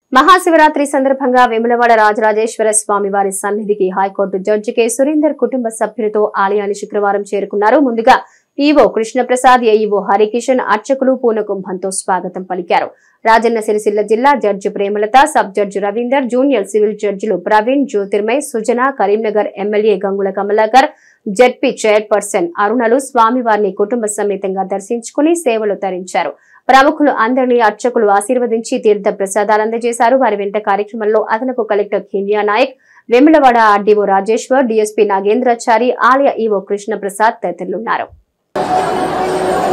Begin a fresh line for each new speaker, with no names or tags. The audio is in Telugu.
మహాశివరాత్రి సందర్భంగా వేములవాడ రాజరాజేశ్వర స్వామి వారి సన్నిధికి హైకోర్టు జడ్జి కె సురేందర్ కుటుంబ సభ్యులతో ఆలయాన్ని శుక్రవారం చేరుకున్నారు ముందుగా ఈవో కృష్ణప్రసాద్ ఏఈఓ హరికిషన్ అర్చకులు పూనకుంభంతో స్వాగతం పలికారు రాజన్న సిరిసిల్ల జిల్లా judge Premalatha sub judge Ravinder junior civil జడ్జిలు Praveen Jyothirmai Sujana Karimnagar MLA Gangula Kamalakar ZP chairperson అరుణలు స్వామివారిని కుటుంబ సమేతంగా దర్శించుకుని సేవలు తరించారు ప్రముఖులు అందరినీ అర్చకులు ఆశీర్వదించి తీర్థ ప్రసాదాలు అందజేశారు వారి వెంట కార్యక్రమంలో అదనపు collector Kinya Nayak Vemulawada RDO Rajeshwar DSP Nagendrachari ఆలయ ఈవో కృష్ణ ప్రసాద్ తదితరులున్నారు